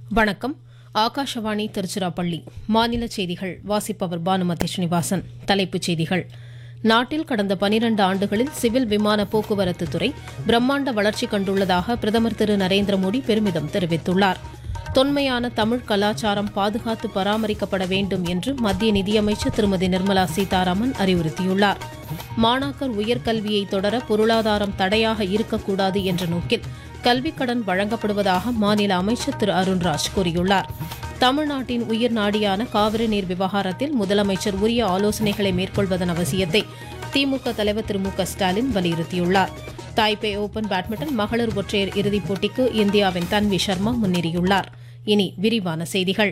வணக்கம் ஆகாஷவாணி திருச்சிராப்பள்ளி மாநில செய்திகள் வாசிப்பவர் பானுமதி ஸ்ரீனிவாசன் தலைப்புச் செய்திகள் நாட்டில் கடந்த பனிரண்டு ஆண்டுகளில் சிவில் விமான போக்குவரத்து துறை பிரம்மாண்ட வளர்ச்சி கண்டுள்ளதாக பிரதமர் திரு நரேந்திர மோடி பெருமிதம் தெரிவித்துள்ளார் தொன்மையான தமிழ் கலாச்சாரம் பாதுகாத்து பராமரிக்கப்பட வேண்டும் என்று மத்திய நிதியமைச்சர் திருமதி நிர்மலா சீதாராமன் அறிவுறுத்தியுள்ளார் மாணாக்கர் உயர்கல்வியை தொடர பொருளாதாரம் தடையாக இருக்கக்கூடாது என்ற நோக்கில் கல்விக் கடன் வழங்கப்படுவதாக மாநில அமைச்சர் திரு அருண்ராஜ் கூறியுள்ளார் தமிழ்நாட்டின் உயிர் நாடியான காவிரி நீர் விவகாரத்தில் முதலமைச்சர் உரிய ஆலோசனைகளை மேற்கொள்வதன் அவசியத்தை திமுக தலைவர் திரு மு க ஸ்டாலின் வலியுறுத்தியுள்ளார் தாய்பே ஓபன் பேட்மிண்டன் மகளிர் ஒற்றையர் இறுதிப் போட்டிக்கு இந்தியாவின் தன்வி சர்மா முன்னேறியுள்ளார் இனி விரிவான செய்திகள்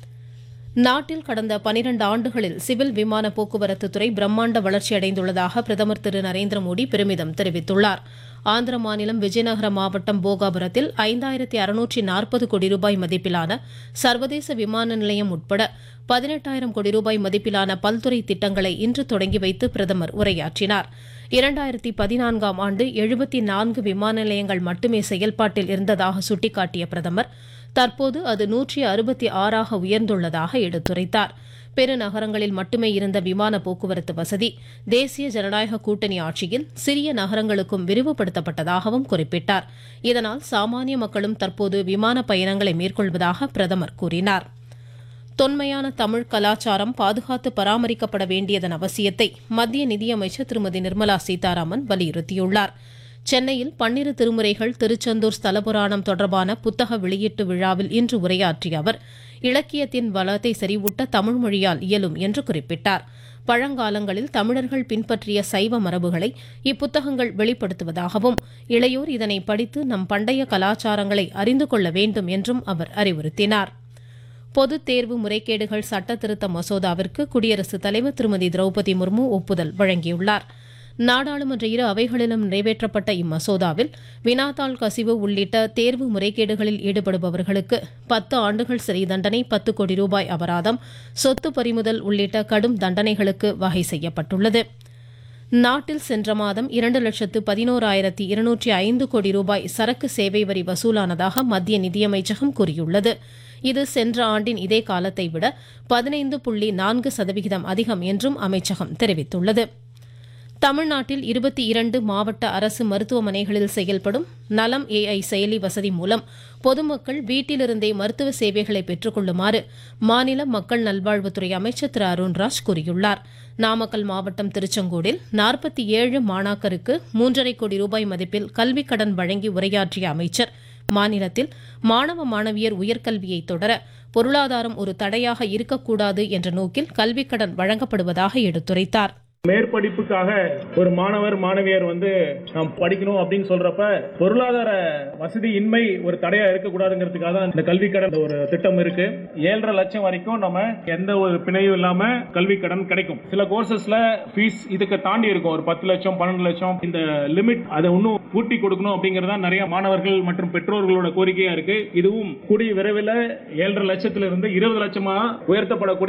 நாட்டில் கடந்த பனிரண்டு ஆண்டுகளில் சிவில் விமான போக்குவரத்து துறை பிரம்மாண்ட வளர்ச்சியடைந்துள்ளதாக பிரதமர் திரு நரேந்திர மோடி பெருமிதம் தெரிவித்துள்ளார் ஆந்திர மாநிலம் விஜயநகர மாவட்டம் போகாபுரத்தில் ஐந்தாயிரத்தி அறுநூற்றி நாற்பது கோடி ரூபாய் மதிப்பிலான சர்வதேச விமான நிலையம் உட்பட பதினெட்டாயிரம் கோடி ரூபாய் மதிப்பிலான பல்துறை திட்டங்களை இன்று தொடங்கி வைத்து பிரதமர் உரையாற்றினார் இரண்டாயிரத்தி பதினான்காம் ஆண்டு எழுபத்தி நான்கு விமான நிலையங்கள் மட்டுமே செயல்பாட்டில் இருந்ததாக சுட்டிக்காட்டிய பிரதமர் தற்போது அது நூற்றி அறுபத்தி ஆறாக உயர்ந்துள்ளதாக எடுத்துரைத்தார் பெருநகரங்களில் மட்டுமே இருந்த விமான போக்குவரத்து வசதி தேசிய ஜனநாயக கூட்டணி ஆட்சியில் சிறிய நகரங்களுக்கும் விரிவுபடுத்தப்பட்டதாகவும் குறிப்பிட்டார் இதனால் சாமானிய மக்களும் தற்போது விமான பயணங்களை மேற்கொள்வதாக பிரதமர் கூறினார் தொன்மையான தமிழ் கலாச்சாரம் பாதுகாத்து பராமரிக்கப்பட வேண்டியதன் அவசியத்தை மத்திய நிதியமைச்சர் திருமதி நிர்மலா சீதாராமன் வலியுறுத்தியுள்ளார் சென்னையில் பன்னிரு திருமுறைகள் திருச்செந்தூர் ஸ்தலபுராணம் தொடர்பான புத்தக வெளியீட்டு விழாவில் இன்று உரையாற்றிய அவர் இலக்கியத்தின் வளத்தை செறிவூட்ட தமிழ் மொழியால் இயலும் என்று குறிப்பிட்டார் பழங்காலங்களில் தமிழர்கள் பின்பற்றிய சைவ மரபுகளை இப்புத்தகங்கள் வெளிப்படுத்துவதாகவும் இளையோர் இதனை படித்து நம் பண்டைய கலாச்சாரங்களை அறிந்து கொள்ள வேண்டும் என்றும் அவர் அறிவுறுத்தினார் பொதுத் தேர்வு முறைகேடுகள் சட்ட திருத்த மசோதாவிற்கு குடியரசுத் தலைவர் திருமதி திரௌபதி முர்மு ஒப்புதல் வழங்கியுள்ளார் நாடாளுமன்ற இரு அவைகளிலும் நிறைவேற்றப்பட்ட இம்மசோதாவில் வினாத்தாள் கசிவு உள்ளிட்ட தேர்வு முறைகேடுகளில் ஈடுபடுபவர்களுக்கு பத்து ஆண்டுகள் சிறை தண்டனை பத்து கோடி ரூபாய் அபராதம் சொத்து பறிமுதல் உள்ளிட்ட கடும் தண்டனைகளுக்கு வகை செய்யப்பட்டுள்ளது நாட்டில் சென்ற மாதம் இரண்டு லட்சத்து பதினோராயிரத்தி இருநூற்றி ஐந்து கோடி ரூபாய் சரக்கு சேவை வரி வசூலானதாக மத்திய நிதியமைச்சகம் கூறியுள்ளது இது சென்ற ஆண்டின் இதே காலத்தை விட பதினைந்து புள்ளி நான்கு சதவிகிதம் அதிகம் என்றும் அமைச்சகம் தெரிவித்துள்ளது தமிழ்நாட்டில் இருபத்தி இரண்டு மாவட்ட அரசு மருத்துவமனைகளில் செயல்படும் நலம் ஏஐ செயலி வசதி மூலம் பொதுமக்கள் வீட்டிலிருந்தே மருத்துவ சேவைகளை பெற்றுக்கொள்ளுமாறு மாநில மக்கள் நல்வாழ்வுத்துறை அமைச்சர் திரு அருண்ராஜ் கூறியுள்ளார் நாமக்கல் மாவட்டம் திருச்செங்கோடில் நாற்பத்தி ஏழு மாணாக்கருக்கு மூன்றரை கோடி ரூபாய் மதிப்பில் கல்விக் கடன் வழங்கி உரையாற்றிய அமைச்சர் மாநிலத்தில் மாணவ மாணவியர் உயர்கல்வியை தொடர பொருளாதாரம் ஒரு தடையாக இருக்கக்கூடாது என்ற நோக்கில் கல்விக் கடன் வழங்கப்படுவதாக எடுத்துரைத்தார் மேற்படிப்புக்காக ஒரு மாணவர் மாணவியர் வந்து நாம் படிக்கணும் அப்படின்னு சொல்றப்ப பொருளாதார வசதி இன்மை ஒரு தடையா இருக்கக்கூடாதுங்கிறதுக்காக தான் இந்த கல்வி கடன் ஒரு திட்டம் இருக்கு ஏழரை லட்சம் வரைக்கும் நம்ம எந்த ஒரு பிணையும் இல்லாம கல்வி கடன் கிடைக்கும் சில கோர்சஸ்ல ஃபீஸ் இதுக்கு தாண்டி இருக்கும் ஒரு பத்து லட்சம் பன்னெண்டு லட்சம் இந்த லிமிட் அதை இன்னும் கூட்டி கொடுக்கணும் அப்படிங்கறதா நிறைய மாணவர்கள் மற்றும் பெற்றோர்களோட கோரிக்கையா இருக்கு இதுவும் கூடிய விரைவில் ஏழரை லட்சத்திலிருந்து இருபது லட்சமா உயர்த்தப்படக்கூடிய